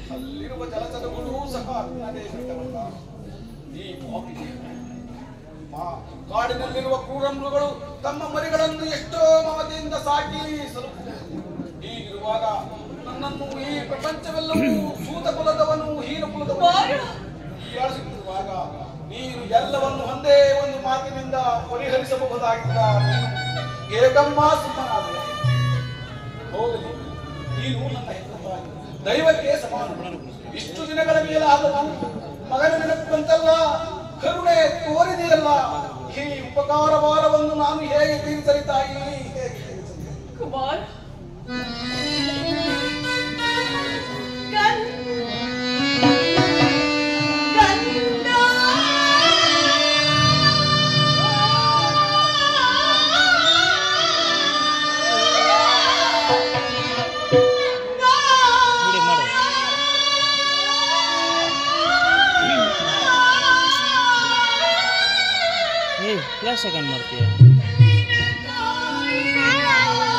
ಅಲ್ಲಿರುವ ಜಲಚರಗಳು ಸಹ ನನ್ನದೇ ಬಿಟ್ಟವಲ್ಲ ಈ ಪಾಪಿಗೆ ಮಾ- ಕಾಡಿನಲ್ಲಿರುವ ಕ್ರೂರಮೃಗಗಳು ತಮ್ಮ ಮರಿಗಳನ್ನು ಎಷ್ಟೋ ಮಮತೆಯಿಂದ ಸಾಕಿ ಸಲುಹುತ್ತಿವೆ ಹೀಗಿರುವಾಗ ನನ್ನನ್ನು ಈ ಪ್ರಪಂಚವೆಲ್ಲವೂ ಸೂತ ಕುಲದವನು ಹೀನ ಕುಲದವನು ಹೀಯಾಳಿಸುತ್ತಿರುವಾಗ ನೀನು ಎಲ್ಲವನ್ನು ಒಂದೇ ಒಂದು ಮಾತಿನಿಂದ ಪರಿಹರಿಸಬಹುದಾಗಿದ್ದ ನೀನು ಏಕಮ್ಮ ಸುಮ್ಮನಾದ ಹೋಗಲಿ ನೀನು ನನ್ನ ಹೆತ್ತ ತಾಯಿ. ದೈವಕ್ಕೆ ಸಮಾನ ಇಷ್ಟು ದಿನಗಳ ಮೇಲಾದವು ಮಗನ ನೆನಪಂತಲ್ಲ ಕರುಣೆ ತೋರಿದೆಯಲ್ಲ ಈ ಉಪಕಾರ ಭಾರವನ್ನು ನಾನು ಹೇಗೆ ತೀರಿಸಲಿ ತಾಯಿ ಹೇಗೆ ತೀರಿಸಲಿ? ಕುಮಾರ್ ಗನ್ ಗಂಡ ವಿಡಿಯೋ ಮಾಡು ಏಯ್ ಫ್ಲಾಶ್ ಆನ್ ಮಾಡ್ತೀಯ ಆ